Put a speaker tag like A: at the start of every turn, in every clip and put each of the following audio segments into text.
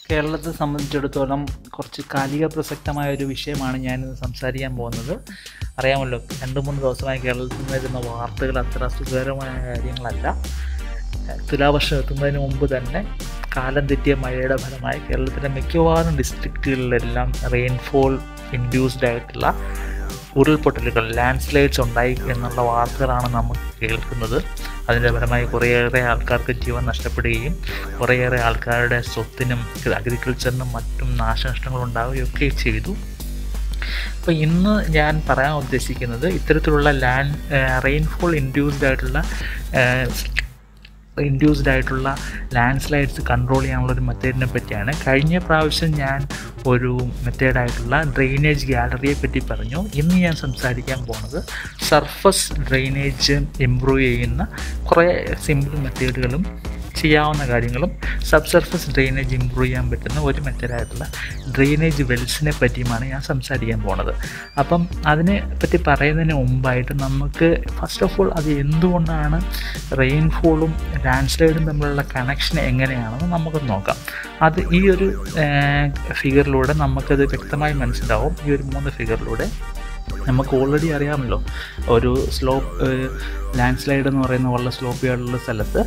A: കേരളത്തെ സംബന്ധിച്ചിടത്തോളം കുറച്ച് കാലിക പ്രസക്തമായ ഒരു വിഷയമാണ് ഞാനിന്ന് സംസാരിക്കാൻ പോകുന്നത് അറിയാമല്ലോ രണ്ട് മൂന്ന് ദിവസമായി കേരളത്തിൽ നിന്ന് വരുന്ന വാർത്തകൾ അത്ര സുഖകരമായ കാര്യങ്ങളല്ല തുലാവർഷം എത്തുന്നതിന് മുമ്പ് തന്നെ കാലം തെറ്റിയ മഴയുടെ ഫലമായി കേരളത്തിലെ മിക്കവാറും ഡിസ്ട്രിക്റ്റുകളിലെല്ലാം റെയിൻഫോൾ ഇൻഡ്യൂസ്ഡ് ആയിട്ടുള്ള ഉരുൾപൊട്ടലുകൾ ലാൻഡ് സ്ലൈഡ്സ് ഉണ്ടായി എന്നുള്ള വാർത്തകളാണ് നമ്മൾ കേൾക്കുന്നത് അതിൻ്റെ ഫലമായി കുറേയേറെ ആൾക്കാർക്ക് ജീവൻ നഷ്ടപ്പെടുകയും കുറേയേറെ ആൾക്കാരുടെ സ്വത്തിനും അഗ്രികൾച്ചറിനും മറ്റും നാശനഷ്ടങ്ങൾ ഉണ്ടാവുകയൊക്കെ ചെയ്തു അപ്പോൾ ഇന്ന് ഞാൻ പറയാൻ ഉദ്ദേശിക്കുന്നത് ഇത്തരത്തിലുള്ള ലാൻഡ് റെയിൻഫോൾ ഇൻഡ്യൂസ്ഡ് ആയിട്ടുള്ള ഇൻഡ്യൂസ്ഡ് ആയിട്ടുള്ള ലാൻഡ് സ്ലൈഡ്സ് കൺട്രോൾ ചെയ്യാനുള്ള ഒരു മെത്തേഡിനെ പറ്റിയാണ് കഴിഞ്ഞ പ്രാവശ്യം ഞാൻ ഒരു മെത്തേഡായിട്ടുള്ള ഡ്രെയിനേജ് ഗാലറിയെ പറ്റി പറഞ്ഞു ഇന്ന് ഞാൻ സംസാരിക്കാൻ പോകുന്നത് സർഫസ് ഡ്രെയിനേജ് ഇമ്പ്രൂവ് ചെയ്യുന്ന കുറേ സിമ്പിൾ മെത്തേഡുകളും ചെയ്യാവുന്ന കാര്യങ്ങളും സബ് സർഫസ് ഡ്രെയിനേജ് ഇമ്പ്രൂവ് ചെയ്യാൻ പറ്റുന്ന ഒരു മെത്തേഡായിട്ടുള്ള ഡ്രെയിനേജ് വെൽസിനെ പറ്റിയുമാണ് ഞാൻ സംസാരിക്കാൻ പോണത് അപ്പം അതിനെ പറ്റി പറയുന്നതിന് മുമ്പായിട്ട് നമുക്ക് ഫസ്റ്റ് ഓഫ് ഓൾ അത് എന്തുകൊണ്ടാണ് റെയിൻഫോളും ലാൻഡ് സ്ലൈഡും തമ്മിലുള്ള കണക്ഷൻ എങ്ങനെയാണെന്ന് നമുക്ക് നോക്കാം അത് ഈ ഒരു ഫിഗറിലൂടെ നമുക്കത് വ്യക്തമായി മനസ്സിലാവും ഈ ഒരു മൂന്ന് ഫിഗറിലൂടെ നമുക്ക് ഓൾറെഡി അറിയാമല്ലോ ഒരു സ്ലോപ്പ് ലാൻഡ് സ്ലൈഡ് എന്ന് പറയുന്ന വളരെ സ്ലോപ്പിയായിട്ടുള്ള സ്ഥലത്ത്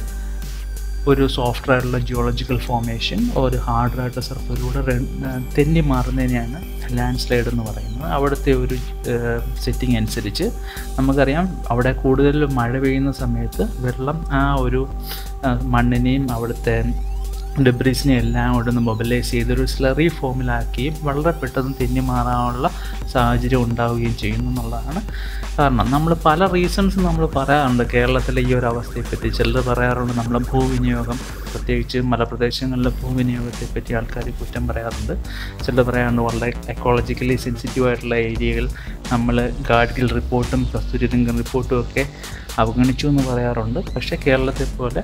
A: ഒരു സോഫ്റ്റ് ആയിട്ടുള്ള ജിയോളജിക്കൽ ഫോമേഷൻ ഒരു ഹാർഡ് ആയിട്ടുള്ള സർഫസിലൂടെ തെന്നി മാറുന്നതിനെയാണ് ലാൻഡ് സ്ലൈഡ് എന്ന് പറയുന്നത് അവിടുത്തെ ഒരു സെറ്റിംഗ് അനുസരിച്ച് നമുക്കറിയാം അവിടെ കൂടുതൽ മഴ പെയ്യുന്ന സമയത്ത് വെള്ളം ആ ഒരു മണ്ണിനെയും അവിടുത്തെ ഡെബ്രീസിനെ എല്ലാം കൂടെ ഒന്ന് മൊബിലൈസ് ചെയ്തൊരു സ്ലറി ഫോമിലാക്കുകയും വളരെ പെട്ടെന്ന് തെന്നി മാറാനുള്ള സാഹചര്യം ഉണ്ടാവുകയും ചെയ്യുന്നു എന്നുള്ളതാണ് കാരണം നമ്മൾ പല റീസൺസ് നമ്മൾ പറയാറുണ്ട് കേരളത്തിലെ ഈ ഒരു അവസ്ഥയെപ്പറ്റി ചിലർ പറയാറുണ്ട് നമ്മളെ ഭൂവിനിയോഗം പ്രത്യേകിച്ച് മലപ്രദേശങ്ങളിലെ ഭൂവിനിയോഗത്തെ പറ്റി ആൾക്കാർ കുറ്റം പറയാറുണ്ട് ചിലർ പറയാറുണ്ട് വളരെ എക്കോളജിക്കലി സെൻസിറ്റീവ് ആയിട്ടുള്ള ഏരിയകൾ നമ്മൾ ഗാഡ്ഗിൽ റിപ്പോർട്ടും കസ്തൂരിരംഗൻ റിപ്പോർട്ടും ഒക്കെ അവഗണിച്ചു എന്ന് പറയാറുണ്ട് പക്ഷേ കേരളത്തെ പോലെ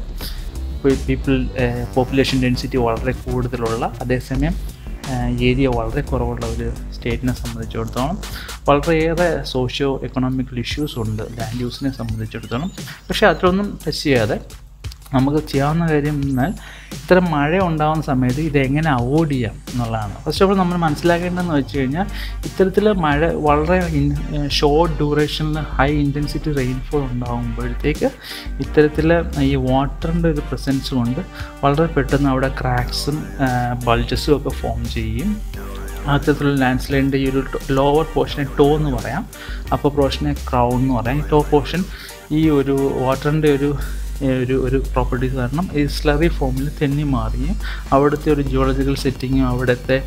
A: പീപ്പിൾ പോപ്പുലേഷൻ ഡെൻസിറ്റി വളരെ കൂടുതലുള്ള അതേസമയം ഏരിയ വളരെ കുറവുള്ള ഒരു സ്റ്റേറ്റിനെ സംബന്ധിച്ചിടത്തോളം വളരെയേറെ സോഷ്യോ എക്കണോമിക്കൽ ഇഷ്യൂസ് ഉണ്ട് ലാൻഡ് യൂസിനെ സംബന്ധിച്ചിടത്തോളം പക്ഷേ അതിലൊന്നും ടച്ച് ചെയ്യാതെ നമുക്ക് ചെയ്യാവുന്ന കാര്യം എന്നാൽ ഇത്തരം മഴ ഉണ്ടാകുന്ന സമയത്ത് ഇതെങ്ങനെ അവോയ്ഡ് ചെയ്യാം എന്നുള്ളതാണ് ഫസ്റ്റ് ഓഫ് ഓൾ നമ്മൾ മനസ്സിലാക്കേണ്ടതെന്ന് വെച്ച് കഴിഞ്ഞാൽ ഇത്തരത്തിൽ മഴ വളരെ ഷോർട്ട് ഡ്യൂറേഷനിൽ ഹൈ ഇൻറ്റൻസിറ്റി റെയിൻഫോൾ ഉണ്ടാകുമ്പോഴത്തേക്ക് ഇത്തരത്തിൽ ഈ വാട്ടറിൻ്റെ ഒരു പ്രസൻസ് കൊണ്ട് വളരെ പെട്ടെന്ന് അവിടെ ക്രാക്സും ബൾജസും ഒക്കെ ഫോം ചെയ്യും അത്തരത്തിലുള്ള ലാൻഡ് സ്ലൈഡിൻ്റെ ഈ ഒരു ലോവർ പോർഷനെ ടോ എന്ന് പറയാം അപ്പർ പോർഷനെ ക്രൗൺ എന്ന് പറയാം ഈ ടോ പോർഷൻ ഈ ഒരു വാട്ടറിൻ്റെ ഒരു ഒരു ഒരു പ്രോപ്പർട്ടീസ് കാരണം ഈ സ്ലറി ഫോമിൽ തെന്നി മാറുകയും അവിടുത്തെ ഒരു ജിയോളജിക്കൽ സെറ്റിങ്ങും അവിടുത്തെ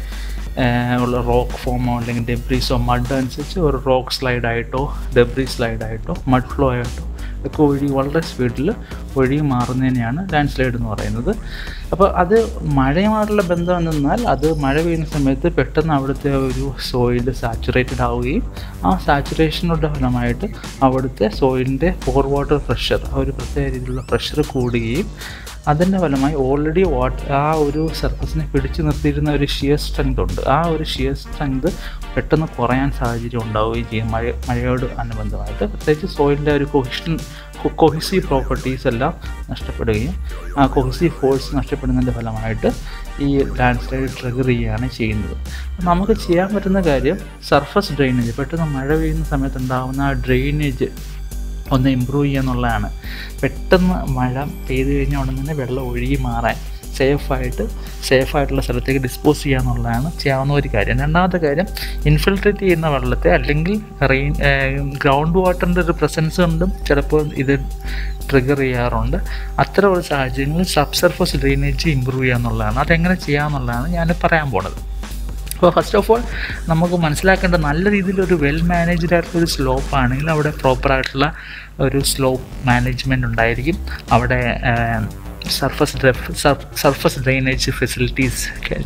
A: ഉള്ള റോക്ക് ഫോമോ അല്ലെങ്കിൽ ഡെബ്രീസോ മഡ് അനുസരിച്ച് ഒരു റോക്ക് സ്ലൈഡായിട്ടോ ഡെബ്രി സ്ലൈഡായിട്ടോ മഡ് ഫ്ലോ ആയിട്ടോ ഒക്കെ ഒഴുകി വളരെ സ്പീഡിൽ ഒഴുകി മാറുന്നതിനെയാണ് ലാൻഡ് സ്ലൈഡ് എന്ന് പറയുന്നത് അപ്പോൾ അത് മഴയുമായിട്ടുള്ള ബന്ധം എന്നാൽ അത് മഴ പെയ്യുന്ന സമയത്ത് പെട്ടെന്ന് അവിടുത്തെ ഒരു സോയിൽ സാച്ചുറേറ്റഡ് ആവുകയും ആ സാച്ചുറേഷനുടെ ഫലമായിട്ട് അവിടുത്തെ സോയിലിൻ്റെ ഫോർ വാട്ടർ പ്രഷർ ആ ഒരു പ്രത്യേക രീതിയിലുള്ള പ്രഷർ കൂടുകയും അതിൻ്റെ ഫലമായി ഓൾറെഡി വാട്ട് ആ ഒരു സർഫസിനെ പിടിച്ചു നിർത്തിയിരുന്ന ഒരു ഷിയർ സ്ട്രെങ്ത് ഉണ്ട് ആ ഒരു ഷിയർ സ്ട്രെങ്ത് പെട്ടെന്ന് കുറയാൻ സാഹചര്യം ഉണ്ടാവുകയും ചെയ്യും മഴ മഴയോട് അനുബന്ധമായിട്ട് പ്രത്യേകിച്ച് സോയിലിൻ്റെ ഒരു കൊഹിഷൻ കൊഹിസീവ് പ്രോപ്പർട്ടീസ് എല്ലാം നഷ്ടപ്പെടുകയും ആ കൊഹിസീവ് ഫോഴ്സ് നഷ്ടപ്പെടുന്നതിൻ്റെ ഫലമായിട്ട് ഈ ലാൻഡ് സ്ലൈഡ് ട്രിഗർ ചെയ്യുകയാണ് ചെയ്യുന്നത് നമുക്ക് ചെയ്യാൻ പറ്റുന്ന കാര്യം സർഫസ് ഡ്രെയിനേജ് പെട്ടെന്ന് മഴ പെയ്യുന്ന സമയത്ത് ഉണ്ടാകുന്ന ആ ഡ്രെയിനേജ് ഒന്ന് ഇമ്പ്രൂവ് ചെയ്യുക എന്നുള്ളതാണ് പെട്ടെന്ന് മഴ പെയ്തു കഴിഞ്ഞാൽ ഉടൻ തന്നെ വെള്ളം ഒഴുകി മാറാൻ സേഫായിട്ട് സേഫായിട്ടുള്ള സ്ഥലത്തേക്ക് ഡിസ്പോസ് ചെയ്യുക എന്നുള്ളതാണ് ചെയ്യാവുന്ന ഒരു കാര്യം രണ്ടാമത്തെ കാര്യം ഇൻഫിൽട്രേറ്റ് ചെയ്യുന്ന വെള്ളത്തെ അല്ലെങ്കിൽ റെയിൻ ഗ്രൗണ്ട് വാട്ടറിൻ്റെ ഒരു പ്രസൻസ് കൊണ്ടും ചിലപ്പോൾ ഇത് ട്രിഗർ ചെയ്യാറുണ്ട് അത്തരം ഒരു സാഹചര്യങ്ങളിൽ സബ് സർഫസ് ഡ്രെയിനേജ് ഇമ്പ്രൂവ് ചെയ്യുക എന്നുള്ളതാണ് അതെങ്ങനെ ചെയ്യാമെന്നുള്ളതാണ് ഞാൻ പറയാൻ പോണത് അപ്പോൾ ഫസ്റ്റ് ഓഫ് ഓൾ നമുക്ക് മനസ്സിലാക്കേണ്ട നല്ല രീതിയിലൊരു വെൽ മാനേജ്ഡ് ആയിട്ടുള്ള ഒരു സ്ലോപ്പ് ആണെങ്കിൽ അവിടെ പ്രോപ്പറായിട്ടുള്ള ഒരു സ്ലോപ്പ് മാനേജ്മെൻറ്റ് ഉണ്ടായിരിക്കും അവിടെ surface surface drainage facilities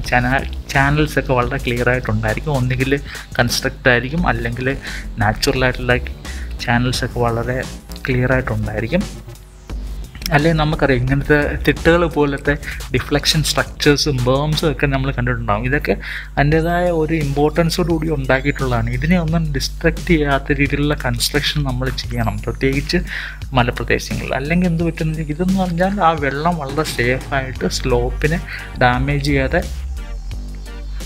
A: channels ഒക്കെ വളരെ ക്ലിയർ ആയിട്ടുണ്ടായിരിക്കും ഒന്നുകിൽ കൺസ്ട്രക്റ്റ് ആയിരിക്കും അല്ലെങ്കിൽ നാച്ചുറലായിട്ടുള്ള ചാനൽസ് ഒക്കെ വളരെ ക്ലിയർ ആയിട്ടുണ്ടായിരിക്കും അല്ലെങ്കിൽ നമുക്കറിയാം ഇങ്ങനത്തെ തിട്ടുകൾ പോലത്തെ ഡിഫ്ലക്ഷൻ സ്ട്രക്ചേഴ്സും ബേംസും ഒക്കെ നമ്മൾ കണ്ടിട്ടുണ്ടാകും ഇതൊക്കെ അതിൻ്റെതായ ഒരു ഇമ്പോർട്ടൻസോടുകൂടി ഉണ്ടാക്കിയിട്ടുള്ളതാണ് ഇതിനെ ഒന്നും ഡിസ്ട്രക്റ്റ് ചെയ്യാത്ത രീതിയിലുള്ള കൺസ്ട്രക്ഷൻ നമ്മൾ ചെയ്യണം പ്രത്യേകിച്ച് മലപ്രദേശങ്ങളിൽ അല്ലെങ്കിൽ എന്ത് പറ്റുന്നത് ഇതെന്ന് പറഞ്ഞാൽ ആ വെള്ളം വളരെ സേഫായിട്ട് സ്ലോപ്പിനെ ഡാമേജ് ചെയ്യാതെ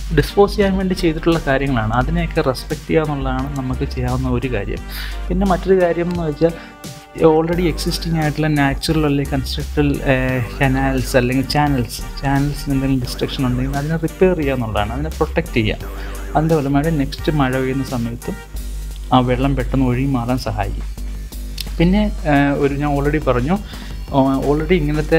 A: ഡിസ്പോസ് ചെയ്യാൻ വേണ്ടി ചെയ്തിട്ടുള്ള കാര്യങ്ങളാണ് അതിനെയൊക്കെ റെസ്പെക്റ്റ് ചെയ്യുക എന്നുള്ളതാണ് നമുക്ക് ചെയ്യാവുന്ന ഒരു കാര്യം പിന്നെ മറ്റൊരു കാര്യം എന്ന് വെച്ചാൽ ഓൾറെഡി എക്സിസ്റ്റിംഗ് ആയിട്ടുള്ള നാച്ചുറൽ അല്ലെങ്കിൽ കൺസ്ട്രക്റ്റഡ് കനാൽസ് അല്ലെങ്കിൽ ചാനൽസ് ചാനൽസിന് എന്തെങ്കിലും ഡിസ്ട്രക്ഷൻ ഉണ്ടെങ്കിൽ അതിനെ റിപ്പയർ ചെയ്യുക എന്നുള്ളതാണ് അതിനെ പ്രൊട്ടക്റ്റ് ചെയ്യുക അതിൻ്റെ ഫലമായിട്ട് നെക്സ്റ്റ് മഴ പെയ്യുന്ന സമയത്തും ആ വെള്ളം പെട്ടെന്ന് ഒഴുകി മാറാൻ സഹായിക്കും പിന്നെ ഒരു ഞാൻ ഓൾറെഡി പറഞ്ഞു ഓൾറെഡി ഇങ്ങനത്തെ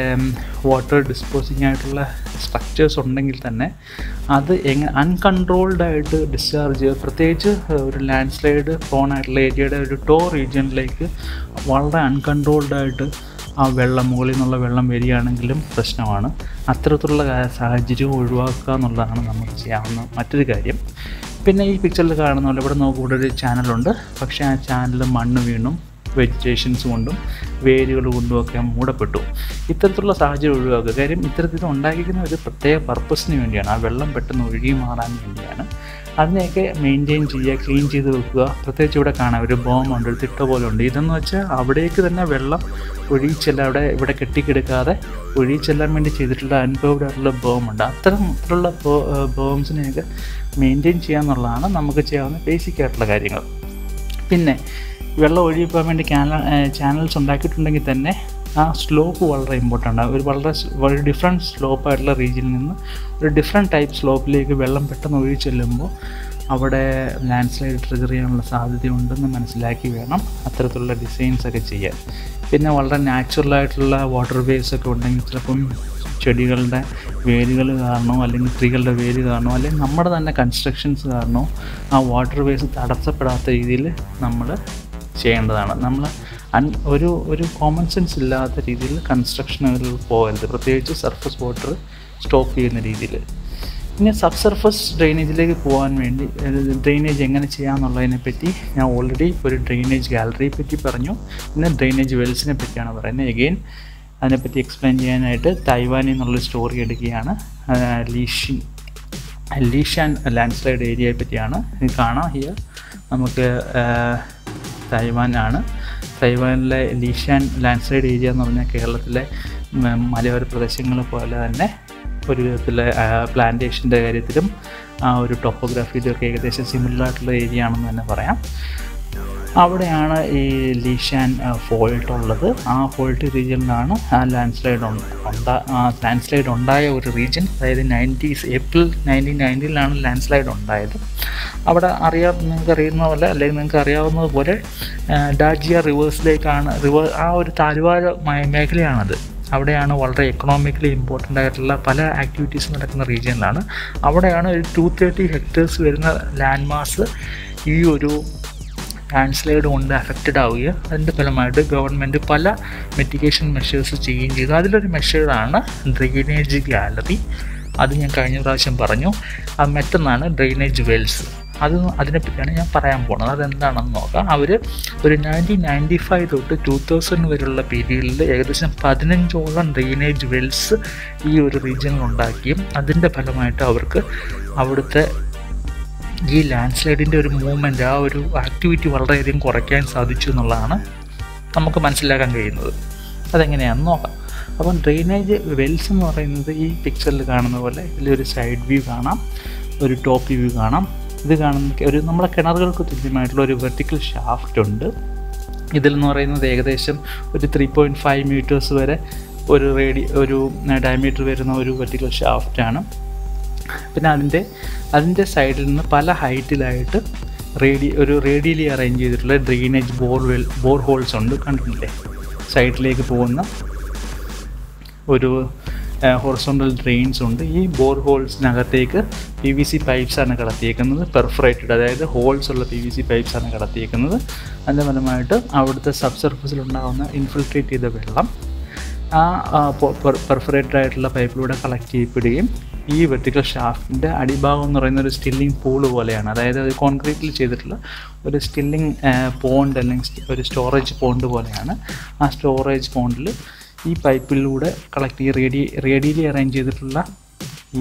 A: വാട്ടർ ഡിസ്പോസിങ് ആയിട്ടുള്ള സ്ട്രക്ചേഴ്സ് ഉണ്ടെങ്കിൽ തന്നെ അത് എങ്ങനെ അൺകൺട്രോൾഡ് ആയിട്ട് ഡിസ്ചാർജ് ചെയ്യുക പ്രത്യേകിച്ച് ഒരു ലാൻഡ് സ്ലൈഡ് പ്രോൺ ആയിട്ടുള്ള ഏരിയയുടെ ഒരു ടോ റീജിയനിലേക്ക് വളരെ അൺകൺട്രോൾഡ് ആയിട്ട് ആ വെള്ളം മുകളിൽ നിന്നുള്ള വെള്ളം വരികയാണെങ്കിലും പ്രശ്നമാണ് അത്തരത്തിലുള്ള സാഹചര്യം ഒഴിവാക്കുക എന്നുള്ളതാണ് നമുക്ക് ചെയ്യാവുന്ന മറ്റൊരു കാര്യം പിന്നെ ഈ പിക്ചറിൽ കാണുന്ന പോലെ ഇവിടെ നോക്കുക ഇവിടെ ഒരു ചാനലുണ്ട് പക്ഷേ ആ ചാനൽ മണ്ണ് വീണും വെജിറ്റേഷൻസ് കൊണ്ടും വേരുകൾ കൊണ്ടും ഒക്കെ മൂടപ്പെട്ടു ഇത്തരത്തിലുള്ള സാഹചര്യം ഒഴിവാക്കുക കാര്യം ഇത്തരത്തിൽ ഉണ്ടാക്കിക്കുന്ന ഒരു പ്രത്യേക പർപ്പസിന് വേണ്ടിയാണ് ആ വെള്ളം പെട്ടെന്ന് ഒഴുകി മാറാൻ വേണ്ടിയാണ് അതിനെയൊക്കെ മെയിൻറ്റെയിൻ ചെയ്യുക ക്ലീൻ ചെയ്ത് വെക്കുക പ്രത്യേകിച്ച് ഇവിടെ കാണാം ഒരു ബോമുണ്ട് ഒരു തിട്ട പോലെ ഉണ്ട് ഇതെന്ന് വെച്ചാൽ അവിടേക്ക് തന്നെ വെള്ളം ഒഴിച്ചെല്ലാം അവിടെ ഇവിടെ കെട്ടിക്കിടക്കാതെ ഒഴിച്ചെല്ലാൻ വേണ്ടി ചെയ്തിട്ടുള്ള അൺകോവ്ഡ് ആയിട്ടുള്ള ബോമുണ്ട് അത്തരത്തിലുള്ള ബോംസിനെയൊക്കെ മെയിൻറ്റെയിൻ ചെയ്യുക എന്നുള്ളതാണ് നമുക്ക് ചെയ്യാവുന്ന ബേസിക് ആയിട്ടുള്ള കാര്യങ്ങൾ പിന്നെ വെള്ളം ഒഴുകിപ്പോകാൻ വേണ്ടി ചാനൽ ചാനൽസ് ഉണ്ടാക്കിയിട്ടുണ്ടെങ്കിൽ തന്നെ ആ സ്ലോപ്പ് വളരെ ഇമ്പോർട്ടൻ്റ് ആണ് ഒരു വളരെ വളരെ ഡിഫറെൻറ്റ് സ്ലോപ്പായിട്ടുള്ള റീജിയനിൽ നിന്ന് ഒരു ഡിഫറെൻറ്റ് ടൈപ്പ് സ്ലോപ്പിലേക്ക് വെള്ളം പെട്ടെന്ന് ഒഴുകി ചെല്ലുമ്പോൾ അവിടെ ലാൻഡ് സ്ലൈഡ് ട്രിഗർ ചെയ്യാനുള്ള സാധ്യതയുണ്ടെന്ന് മനസ്സിലാക്കി വേണം അത്തരത്തിലുള്ള ഡിസൈൻസ് ഒക്കെ ചെയ്യാൻ പിന്നെ വളരെ നാച്ചുറലായിട്ടുള്ള വാട്ടർ വേസ് ഒക്കെ ഉണ്ടെങ്കിൽ ചിലപ്പം ചെടികളുടെ വേരുകൾ കാരണമോ അല്ലെങ്കിൽ ട്രീകളുടെ വേര് കാരണമോ അല്ലെങ്കിൽ നമ്മുടെ തന്നെ കൺസ്ട്രക്ഷൻസ് കാരണമോ ആ വാട്ടർ വേസ് തടസ്സപ്പെടാത്ത രീതിയിൽ നമ്മൾ ചെയ്യേണ്ടതാണ് നമ്മൾ അൺ ഒരു ഒരു കോമൺ സെൻസ് ഇല്ലാത്ത രീതിയിൽ കൺസ്ട്രക്ഷനുകളിൽ പോകരുത് പ്രത്യേകിച്ച് സർഫസ് വാട്ടർ സ്റ്റോപ്പ് ചെയ്യുന്ന രീതിയിൽ പിന്നെ സബ് സർഫസ് ഡ്രെയിനേജിലേക്ക് പോകാൻ വേണ്ടി ഡ്രെയിനേജ് എങ്ങനെ ചെയ്യാമെന്നുള്ളതിനെ പറ്റി ഞാൻ ഓൾറെഡി ഒരു ഡ്രെയിനേജ് ഗാലറിയെ പറ്റി പറഞ്ഞു പിന്നെ ഡ്രെയിനേജ് വെൽസിനെ പറ്റിയാണ് പറയുന്നത് എഗെയിൻ അതിനെപ്പറ്റി എക്സ്പ്ലെയിൻ ചെയ്യാനായിട്ട് തൈവാനിൽ നിന്നുള്ള സ്റ്റോറി എടുക്കുകയാണ് ലീഷിൻ ലീഷാൻ ലാൻഡ് സ്ലൈഡ് ഏരിയയെ പറ്റിയാണ് ഇത് കാണാം ഹിയർ നമുക്ക് തൈവാനാണ് തൈവാനിലെ ലീഷാൻ ലാൻഡ് സ്ലൈഡ് ഏരിയ എന്ന് പറഞ്ഞാൽ കേരളത്തിലെ മലയോര പ്രദേശങ്ങൾ പോലെ തന്നെ ഒരു വിധത്തിലെ പ്ലാന്റേഷൻ്റെ കാര്യത്തിലും ആ ഒരു ടോപ്പോഗ്രാഫിയിലും ഒക്കെ ഏകദേശം സിമിലർ ആയിട്ടുള്ള ഏരിയ ആണെന്ന് തന്നെ പറയാം അവിടെയാണ് ഈ ലീഷാൻ ഫോൾട്ട് ഉള്ളത് ആ ഫോൾട്ട് റീജിയനിലാണ് ആ ലാൻഡ് സ്ലൈഡ് ഉണ്ടാ ലാൻഡ് സ്ലൈഡ് ഉണ്ടായ ഒരു റീജിയൻ അതായത് നയൻറ്റീസ് ഏപ്രിൽ നയൻറ്റീൻ നയൻറ്റീനിലാണ് ലാൻഡ് സ്ലൈഡ് ഉണ്ടായത് അവിടെ അറിയാം നിങ്ങൾക്ക് അറിയുന്ന പോലെ അല്ലെങ്കിൽ നിങ്ങൾക്ക് അറിയാവുന്നത് പോലെ ഡാജിയ റിവേഴ്സിലേക്കാണ് റിവർ ആ ഒരു താഴ്വാര മേഖലയാണത് അവിടെയാണ് വളരെ എക്കണോമിക്കലി ഇമ്പോർട്ടൻ്റ് ആയിട്ടുള്ള പല ആക്ടിവിറ്റീസ് നടക്കുന്ന റീജിയനിലാണ് അവിടെയാണ് ഒരു ടു തേർട്ടി ഹെക്ടേഴ്സ് വരുന്ന ലാൻഡ് മാസ് ഈ ഒരു ലാൻഡ് സ്ലൈഡ് കൊണ്ട് അഫക്റ്റഡ് ആവുകയും അതിൻ്റെ ഫലമായിട്ട് ഗവൺമെൻറ് പല മെറ്റിഗേഷൻ മെഷേഴ്സ് ചെയ്യുകയും ചെയ്തു അതിലൊരു മെഷേറാണ് ഡ്രെയിനേജ് ഗാലറി അത് ഞാൻ കഴിഞ്ഞ പ്രാവശ്യം പറഞ്ഞു അത് മറ്റൊന്നാണ് ഡ്രെയിനേജ് വെൽസ് അത് അതിനെപ്പറ്റിയാണ് ഞാൻ പറയാൻ പോകുന്നത് അതെന്താണെന്ന് നോക്കാം അവർ ഒരു നയൻറ്റീൻ നയൻറ്റി ഫൈവ് തൊട്ട് ടു തൗസൻഡ് വരെയുള്ള പീരീഡിൽ ഏകദേശം പതിനഞ്ചോളം ഡ്രെയിനേജ് വെൽസ് ഈ ഒരു റീജിയനിൽ ഉണ്ടാക്കിയും അതിൻ്റെ ഫലമായിട്ട് അവർക്ക് അവിടുത്തെ ഈ ലാൻഡ് സ്ലൈഡിൻ്റെ ഒരു മൂവ്മെൻറ്റ് ആ ഒരു ആക്ടിവിറ്റി വളരെയധികം കുറയ്ക്കാൻ സാധിച്ചു എന്നുള്ളതാണ് നമുക്ക് മനസ്സിലാക്കാൻ കഴിയുന്നത് അതെങ്ങനെയാണെന്ന് നോക്കാം അപ്പം ഡ്രെയിനേജ് വെൽസ് എന്ന് പറയുന്നത് ഈ പിക്ചറിൽ കാണുന്ന പോലെ ഇതിലൊരു സൈഡ് വ്യൂ കാണാം ഒരു ടോപ്പ് വ്യൂ കാണാം ഇത് കാണുന്ന ഒരു നമ്മുടെ കിണറുകൾക്ക് തുല്യമായിട്ടുള്ള ഒരു വെർട്ടിക്കൽ ഷാഫ്റ്റ് ഉണ്ട് ഇതിലെന്ന് പറയുന്നത് ഏകദേശം ഒരു ത്രീ പോയിൻറ്റ് ഫൈവ് മീറ്റേഴ്സ് വരെ ഒരു റേഡി ഒരു ഡയമീറ്റർ വരുന്ന ഒരു വെർട്ടിക്കൽ ഷാഫ്റ്റാണ് പിന്നെ അതിൻ്റെ അതിൻ്റെ സൈഡിൽ നിന്ന് പല ഹൈറ്റിലായിട്ട് റേഡി ഒരു റേഡിയലി അറേഞ്ച് ചെയ്തിട്ടുള്ള ഡ്രെയിനേജ് ബോർവെൽ ബോർ ഹോൾസ് ഉണ്ട് കണ്ടിട്ടില്ലേ സൈഡിലേക്ക് പോകുന്ന ഒരു ഹൊറിസോണ്ടൽ ഡ്രെയിൻസ് ഉണ്ട് ഈ ബോർ ഹോൾസിനകത്തേക്ക് പി വി സി പൈപ്സാണ് കടത്തിയേക്കുന്നത് പെർഫറേറ്റഡ് അതായത് ഹോൾസ് ഉള്ള പി വി സി പൈപ്സാണ് കടത്തിയേക്കുന്നത് അതിൻ്റെ ഫലമായിട്ട് അവിടുത്തെ സബ് സർഫസിലുണ്ടാകുന്ന ഇൻഫിൽട്രേറ്റ് ചെയ്ത വെള്ളം ആ പെർഫറേറ്റഡ് ആയിട്ടുള്ള പൈപ്പിലൂടെ കളക്ട് ചെയ്യപ്പെടുകയും ഈ വെർട്ടിക്കൽ ഷാഫ്റ്റിൻ്റെ അടിഭാഗം എന്ന് പറയുന്ന ഒരു സ്റ്റില്ലിംഗ് പൂള് പോലെയാണ് അതായത് അത് കോൺക്രീറ്റിൽ ചെയ്തിട്ടുള്ള ഒരു സ്റ്റില്ലിംഗ് പോണ്ട് അല്ലെങ്കിൽ ഒരു സ്റ്റോറേജ് പോണ്ട് പോലെയാണ് ആ സ്റ്റോറേജ് പോണ്ടിൽ ഈ പൈപ്പിലൂടെ കളക്ട് ചെയ്ത് റേഡി റേഡിയലി അറേഞ്ച് ചെയ്തിട്ടുള്ള ഈ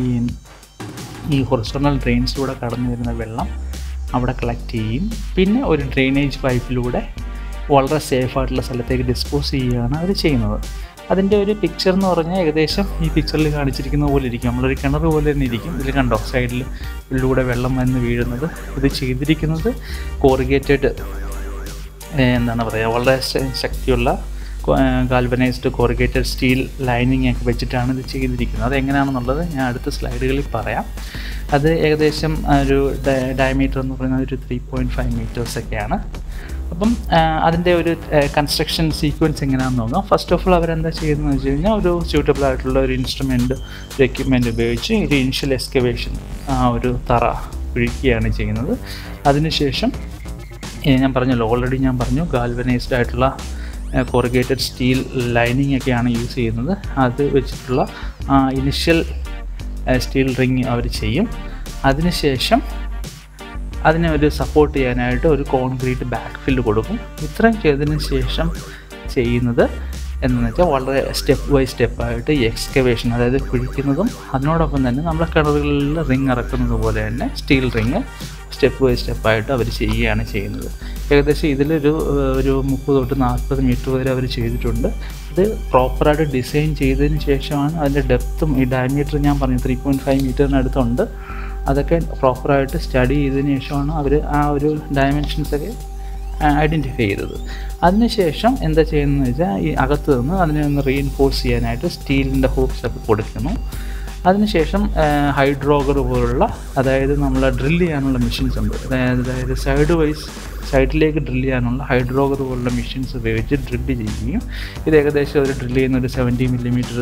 A: ഈ ഹൊറിസോണൽ ഡ്രെയിൻസിലൂടെ കടന്നു വരുന്ന വെള്ളം അവിടെ കളക്ട് ചെയ്യും പിന്നെ ഒരു ഡ്രെയിനേജ് പൈപ്പിലൂടെ വളരെ സേഫ് ആയിട്ടുള്ള സ്ഥലത്തേക്ക് ഡിസ്പോസ് ചെയ്യുകയാണ് അവർ ചെയ്യുന്നത് അതിൻ്റെ ഒരു പിക്ചർ എന്ന് പറഞ്ഞാൽ ഏകദേശം ഈ പിക്ചറിൽ കാണിച്ചിരിക്കുന്ന പോലെ ഇരിക്കും നമ്മളൊരു കിണർ പോലെ തന്നെ ഇരിക്കും ഇതിൽ കണ്ടോ സൈഡിൽ ഉള്ളിലൂടെ വെള്ളം വന്ന് വീഴുന്നത് ഇത് ചെയ്തിരിക്കുന്നത് കോറിഗേറ്റഡ് എന്താണ് പറയുക വളരെ ശ- ശക്തിയുള്ള ഗാൽവനൈസ്ഡ് കോറിഗേറ്റഡ് സ്റ്റീൽ ലൈനിങ് ഒക്കെ വെച്ചിട്ടാണ് ഇത് ചെയ്തിരിക്കുന്നത് അത് എങ്ങനെയാണെന്നുള്ളത് ഞാൻ അടുത്ത സ്ലൈഡുകളിൽ പറയാം അത് ഏകദേശം ഒരു ഡയമീറ്റർ എന്ന് പറയുന്നത് ഒരു ത്രീ പോയിൻറ്റ് ഫൈവ് മീറ്റേഴ്സൊക്കെയാണ് അപ്പം ആ, അതിൻ്റെ ഒരു കൺസ്ട്രക്ഷൻ സീക്വൻസ് എങ്ങനെയാണെന്ന് നോക്കാം ഫസ്റ്റ് ഓഫ് ഓൾ അവരെന്താ ചെയ്യുന്നതെന്ന് വെച്ച് കഴിഞ്ഞാൽ ഒരു സ്യൂട്ടബിൾ ആയിട്ടുള്ള ഒരു ഇൻസ്ട്രുമെൻറ്റ് ഒരു എക്യുപ്മെൻറ്റ് ഉപയോഗിച്ച് ഒരു ഇനിഷ്യൽ എക്സ്കവേഷൻ ആ ഒരു തറ കുഴിക്കുകയാണ് ചെയ്യുന്നത് അതിനുശേഷം ഏ, ഞാൻ പറഞ്ഞല്ലോ ഓൾറെഡി ഞാൻ പറഞ്ഞു ഗാൽവനൈസ്ഡ് ആയിട്ടുള്ള കോറിഗേറ്റഡ് സ്റ്റീൽ ലൈനിങ് ഒക്കെയാണ് യൂസ് ചെയ്യുന്നത് അത് വെച്ചിട്ടുള്ള ഇനിഷ്യൽ സ്റ്റീൽ റിങ് അവർ ചെയ്യും അതിനുശേഷം അതിനെ ഒരു സപ്പോർട്ട് ചെയ്യാനായിട്ട് ഒരു കോൺക്രീറ്റ് ബാക്ക് ഫില്ല് കൊടുക്കും ഇത്രയും ചെയ്തതിന് ശേഷം ചെയ്യുന്നത് എന്ന് വെച്ചാൽ വളരെ സ്റ്റെപ്പ് ബൈ സ്റ്റെപ്പായിട്ട് ഈ എക്സ്കവേഷൻ അതായത് കുഴിക്കുന്നതും അതിനോടൊപ്പം തന്നെ നമ്മുടെ കിണറുകളിൽ റിങ് ഇറക്കുന്നത് പോലെ തന്നെ സ്റ്റീൽ റിങ് സ്റ്റെപ്പ് ബൈ സ്റ്റെപ്പായിട്ട് അവർ ചെയ്യുകയാണ് ചെയ്യുന്നത് ഏകദേശം ഇതിലൊരു ഏഹ്, ഒരു മുപ്പത് തൊട്ട് നാൽപ്പത് മീറ്റർ വരെ അവർ ചെയ്തിട്ടുണ്ട് ഇത് പ്രോപ്പറായിട്ട് ഡിസൈൻ ചെയ്തതിന് ശേഷമാണ് അതിൻ്റെ ഡെപ്തും ഈ ഡയമീറ്റർ ഞാൻ പറഞ്ഞു ത്രീ പോയിൻറ്റ് ഫൈവ് മീറ്ററിനടുത്തുണ്ട് അതൊക്കെ പ്രോപ്പറായിട്ട് സ്റ്റഡി ചെയ്തതിന് ശേഷമാണ് അവർ ആ ഒരു ഡയമെൻഷൻസൊക്കെ ഐഡൻറ്റിഫൈ ചെയ്തത് അതിനുശേഷം എന്താ ചെയ്യുന്നതെന്ന് വെച്ചാൽ ഈ അകത്ത് നിന്ന് അതിനെ ഒന്ന് റീഇൻഫോഴ്സ് ചെയ്യാനായിട്ട് സ്റ്റീലിൻ്റെ ഹൂക്സ് ഒക്കെ കൊടുക്കുന്നു അതിനുശേഷം ഹൈഡ്രോഗർ പോലുള്ള അതായത് നമ്മൾ ഡ്രിൽ ചെയ്യാനുള്ള മെഷീൻസ് ഉണ്ട് അതായത് അതായത് സൈഡ് വൈസ് സൈഡിലേക്ക് ഡ്രിൽ ചെയ്യാനുള്ള ഹൈഡ്രോഗർ പോലുള്ള മെഷീൻസ് ഉപയോഗിച്ച് ഡ്രില്ല് ചെയ്യുകയും ഇത് ഏകദേശം ഒരു ഡ്രിൽ ചെയ്യുന്ന ഒരു സെവൻറ്റി മില്ലിമീറ്റർ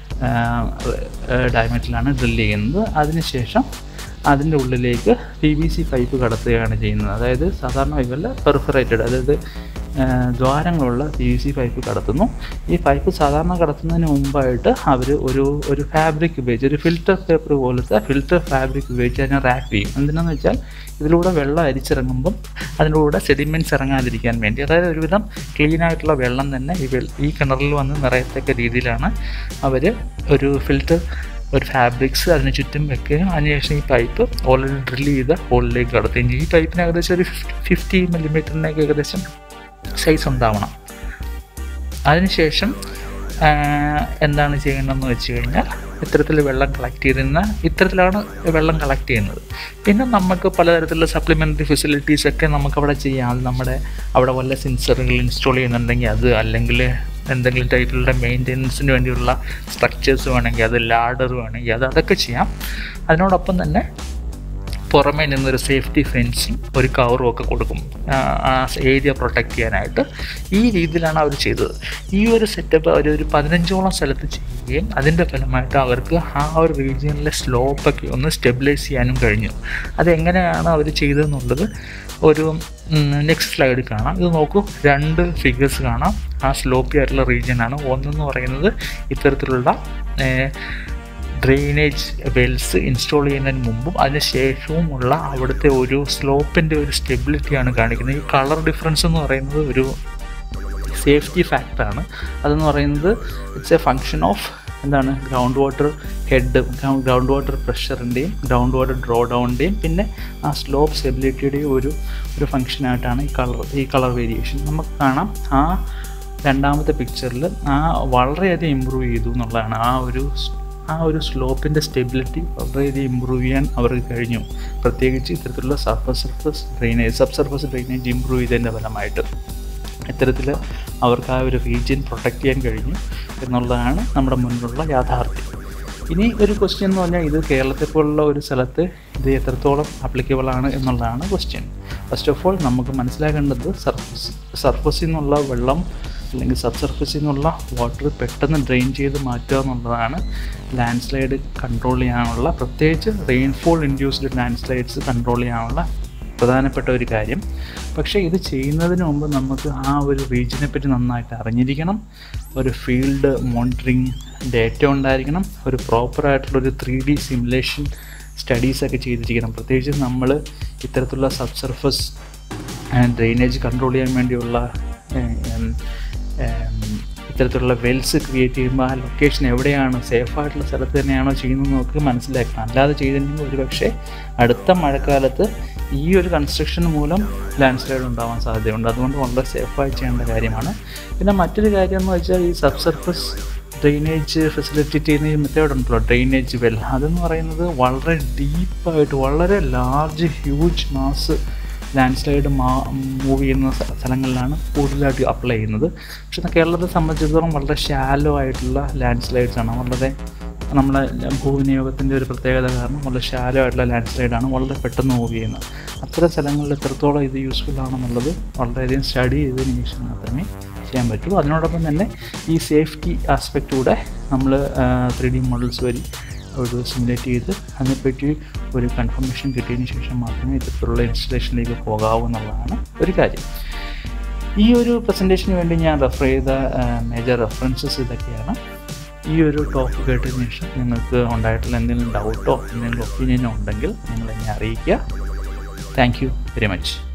A: ഡയമീറ്ററിലാണ് ഡ്രിൽ ചെയ്യുന്നത് അതിനുശേഷം അതിൻ്റെ ഉള്ളിലേക്ക് പി വി സി പൈപ്പ് കടത്തുകയാണ് ചെയ്യുന്നത് അതായത് സാധാരണ പൈപ്പല്ല പെർഫറേറ്റഡ് അതായത് ആ, ദ്വാരങ്ങളുള്ള പി വി സി പൈപ്പ് കടത്തുന്നു ഈ പൈപ്പ് സാധാരണ കടത്തുന്നതിന് മുമ്പായിട്ട് അവർ ഒരു ഒരു ഫാബ്രിക് ഉപയോഗിച്ച് ഒരു ഫിൽറ്റർ പേപ്പർ പോലത്തെ ഫിൽറ്റർ ഫാബ്രിക് ഉപയോഗിച്ച് അതിനെ റാപ്പ് ചെയ്യും എന്തിനാന്ന് വെച്ചാൽ ഇതിലൂടെ വെള്ളം അരിച്ചിറങ്ങുമ്പം അതിലൂടെ സെഡിമെൻറ്റ്സ് ഇറങ്ങാതിരിക്കാൻ വേണ്ടി അതായത് ഒരുവിധം ക്ലീൻ ആയിട്ടുള്ള വെള്ളം തന്നെ ഈ വെൾ ഈ കിണറിൽ വന്ന് നിറയത്തക്ക രീതിയിലാണ് അവർ ഒരു ഫിൽറ്റർ ഒരു ഫാബ്രിക്സ് അതിന് ചുറ്റും വെക്കുകയും അതിനുശേഷം ഈ പൈപ്പ് ഓൾറെഡി ഡ്രിൽ ചെയ്ത ഹോളിലേക്ക് കടത്തുകയും ചെയ്യും ഈ പൈപ്പിന് ഏകദേശം ഒരു ഫിഫ്റ്റി മില്ലിമീറ്ററിനൊക്കെ ഏകദേശം സൈസ് ഉണ്ടാവണം അതിനുശേഷം ആ, എന്താണ് ചെയ്യേണ്ടതെന്ന് വെച്ച് കഴിഞ്ഞാൽ ഇത്തരത്തിൽ വെള്ളം കളക്ട് ചെയ്തിരുന്ന ഇത്തരത്തിലാണ് വെള്ളം കളക്ട് ചെയ്യുന്നത് പിന്നെ നമുക്ക് പലതരത്തിലുള്ള സപ്ലിമെൻ്ററി ഫെസിലിറ്റീസ് ഒക്കെ നമുക്ക് അവിടെ ചെയ്യാം അത് നമ്മുടെ അവിടെ വല്ല സെൻസറുകൾ ഇൻസ്റ്റാൾ ചെയ്യുന്നുണ്ടെങ്കിൽ അത് അല്ലെങ്കിൽ എന്തെങ്കിലും ടൈപ്പിലുള്ള മെയിൻ്റെനൻസിന് വേണ്ടിയുള്ള സ്ട്രക്ചേഴ്സ് വേണമെങ്കിൽ അത് ലാഡർ വേണമെങ്കിൽ അത് അതൊക്കെ ചെയ്യാം അതിനോടൊപ്പം തന്നെ പുറമേ നിന്നൊരു സേഫ്റ്റി ഫെൻസും ഒരു കവറും ഒക്കെ കൊടുക്കും ആ, ആ ഏരിയ പ്രൊട്ടക്റ്റ് ചെയ്യാനായിട്ട് ഈ രീതിയിലാണ് അവർ ചെയ്തത് ഈ ഒരു സെറ്റപ്പ് അവർ ഒരു പതിനഞ്ചോളം സ്ഥലത്ത് ചെയ്യുകയും അതിൻ്റെ ഫലമായിട്ട് അവർക്ക് ആ ഒരു റീജിയനിലെ സ്ലോപ്പൊക്കെ ഒന്ന് സ്റ്റെബിലൈസ് ചെയ്യാനും കഴിഞ്ഞു അതെങ്ങനെയാണ് അവർ ചെയ്തതെന്നുള്ളത് ഒരു നെക്സ്റ്റ് സ്ലൈഡ് കാണാം ഇത് നോക്കൂ രണ്ട് ഫിഗേഴ്സ് കാണാം ആ സ്ലോപ്പി ആയിട്ടുള്ള റീജിയനാണ് ഒന്നെന്ന് പറയുന്നത് ഇത്തരത്തിലുള്ള ഏഹ്, ഡ്രെയിനേജ് വെൽസ് ഇൻസ്റ്റാൾ ചെയ്യുന്നതിന് മുമ്പും അതിന് ശേഷവുമുള്ള അവിടുത്തെ ഒരു സ്ലോപ്പിൻ്റെ ഒരു സ്റ്റെബിലിറ്റിയാണ് കാണിക്കുന്നത് ഈ കളർ ഡിഫറൻസ് എന്ന് പറയുന്നത് ഒരു സേഫ്റ്റി ഫാക്ടറാണ് അതെന്ന് പറയുന്നത് ഇറ്റ്സ് എ ഫങ്ഷൻ ഓഫ് എന്താണ് ground water head ground water പ്രഷറിൻ്റെയും ഗ്രൗണ്ട് വാട്ടർ ഡ്രോ ഡൗണിൻ്റെയും പിന്നെ ആ സ്ലോപ്പ് സ്റ്റെബിലിറ്റിയുടെയും ഒരു ഒരു ഫങ്ഷനായിട്ടാണ് ഈ കളർ ഈ കളർ വേരിയേഷൻ നമുക്ക് കാണാം ആ രണ്ടാമത്തെ പിക്ചറിൽ ആ വളരെയധികം ഇമ്പ്രൂവ് ചെയ്തു എന്നുള്ളതാണ് ആ ഒരു സ്- ആ ഒരു സ്ലോപ്പിൻ്റെ സ്റ്റെബിലിറ്റി വളരെയധികം ഇമ്പ്രൂവ് ചെയ്യാൻ അവർക്ക് കഴിഞ്ഞു പ്രത്യേകിച്ച് ഇത്തരത്തിലുള്ള surface surface drainage sub surface drainage improve ചെയ്തതിൻ്റെ ഫലമായിട്ട് ഇത്തരത്തിൽ അവർക്ക് ആ ഒരു റീജിയൻ പ്രൊട്ടക്റ്റ് ചെയ്യാൻ കഴിഞ്ഞു എന്നുള്ളതാണ് നമ്മുടെ മുന്നിലുള്ള യാഥാർത്ഥ്യം ഇനി ഒരു ക്വസ്റ്റ്യൻ എന്ന് പറഞ്ഞാൽ ഇത് കേരളത്തെ പോലുള്ള ഒരു സ്ഥലത്ത് ഇത് എത്രത്തോളം applicable ആണ് എന്നുള്ളതാണ് ക്വസ്റ്റ്യൻ ഫസ്റ്റ് ഓഫ് ഓൾ നമുക്ക് മനസ്സിലാക്കേണ്ടത് സർഫസ് സർഫസിൽ നിന്നുള്ള വെള്ളം അല്ലെങ്കിൽ സബ് സർഫസിൽ നിന്നുള്ള വാട്ടർ പെട്ടെന്ന് ഡ്രെയിൻ ചെയ്ത് മാറ്റുക എന്നുള്ളതാണ് ലാൻഡ് സ്ലൈഡ് കൺട്രോൾ ചെയ്യാനുള്ള പ്രത്യേകിച്ച് rainfall induced landslides control ചെയ്യാനുള്ള പ്രധാനപ്പെട്ട ഒരു കാര്യം പക്ഷേ ഇത് ചെയ്യുന്നതിന് മുമ്പ് നമുക്ക് ആ ഒരു റീജിയനെ പറ്റി നന്നായിട്ട് അറിഞ്ഞിരിക്കണം ഒരു ഫീൽഡ് മോണിറ്ററിങ് ഡേറ്റ ഉണ്ടായിരിക്കണം ഒരു പ്രോപ്പറായിട്ടുള്ള ഒരു ത്രീ ഡി സിമുലേഷൻ സ്റ്റഡീസൊക്കെ ചെയ്തിരിക്കണം പ്രത്യേകിച്ച് നമ്മൾ ഇത്തരത്തിലുള്ള സബ് സർഫസ് ഡ്രെയിനേജ് കൺട്രോൾ ചെയ്യാൻ വേണ്ടിയുള്ള ഏഹ്, ഉം, ഏം, ഇത്തരത്തിലുള്ള വെൽസ് ക്രിയേറ്റ് ചെയ്യുമ്പോൾ ആ ലൊക്കേഷൻ എവിടെയാണ് സേഫായിട്ടുള്ള സ്ഥലത്ത് തന്നെയാണോ ചെയ്യുന്നത് നമുക്ക് മനസ്സിലാക്കണം അല്ലാതെ ചെയ്തിട്ടുണ്ടെങ്കിൽ ഒരു പക്ഷേ അടുത്ത മഴക്കാലത്ത് ഈ ഒരു കൺസ്ട്രക്ഷൻ മൂലം ലാൻഡ് സ്ലൈഡ് ഉണ്ടാവാൻ സാധ്യതയുണ്ട് അതുകൊണ്ട് വളരെ സേഫായി ചെയ്യേണ്ട കാര്യമാണ് പിന്നെ മറ്റൊരു കാര്യം എന്ന് വെച്ചാൽ ഈ സബ് സർഫസ് ഡ്രെയിനേജ് ഫെസിലിറ്റേറ്റ് ചെയ്യുന്ന ഈ മെത്തേഡ് ഉണ്ടല്ലോ ഡ്രെയിനേജ് വെൽ അതെന്ന് പറയുന്നത് വളരെ ഡീപ്പായിട്ട് വളരെ large huge mass landslide മാ മൂവ് ചെയ്യുന്ന സ്ഥ- സ്ഥലങ്ങളിലാണ് കൂടുതലായിട്ട് അപ്ലൈ ചെയ്യുന്നത് പക്ഷേ കേരളത്തെ സംബന്ധിച്ചിടത്തോളം വളരെ ഷാലോ ആയിട്ടുള്ള ലാൻഡ് സ്ലൈഡ്സ് ആണ് വളരെ നമ്മളെ ഭൂവിനിയോഗത്തിൻ്റെ ഒരു പ്രത്യേകത കാരണം വളരെ ഷാലോ ആയിട്ടുള്ള ലാൻഡ് സ്ലൈഡാണ് വളരെ പെട്ടെന്ന് മൂവ് ചെയ്യുന്നത് അത്തരം സ്ഥലങ്ങളിൽ എത്രത്തോളം ഇത് യൂസ്ഫുൾ ആണെന്നുള്ളത് വളരെയധികം സ്റ്റഡി ചെയ്തതിന് ശേഷം മാത്രമേ ചെയ്യാൻ പറ്റൂ അതിനോടൊപ്പം തന്നെ ഈ സേഫ്റ്റി ആസ്പെക്റ്റ് കൂടെ നമ്മൾ ത്രീ ഡി മോഡൽസ് വഴി ഒരു സിമുലേറ്റ് ചെയ്ത് അതിനെപ്പറ്റി ഒരു കൺഫർമേഷൻ കിട്ടിയതിന് ശേഷം മാത്രമേ ഇത്തരത്തിലുള്ള ഇൻസ്റ്റലേഷനിലേക്ക് പോകാവൂ എന്നുള്ളതാണ് ഒരു കാര്യം ഈ ഒരു പ്രസൻറ്റേഷന് വേണ്ടി ഞാൻ റെഫർ ചെയ്ത മേജർ റെഫറൻസസ് ഇതൊക്കെയാണ് ഈ ഒരു ടോക്ക് കേട്ടതിന് ശേഷം നിങ്ങൾക്ക് ഉണ്ടായിട്ടുള്ള എന്തെങ്കിലും ഡൗട്ടോ എന്തെങ്കിലും ഒപ്പീനിയനോ ഉണ്ടെങ്കിൽ നിങ്ങൾ എന്നെ അറിയിക്കുക താങ്ക് യു വെരി മച്ച്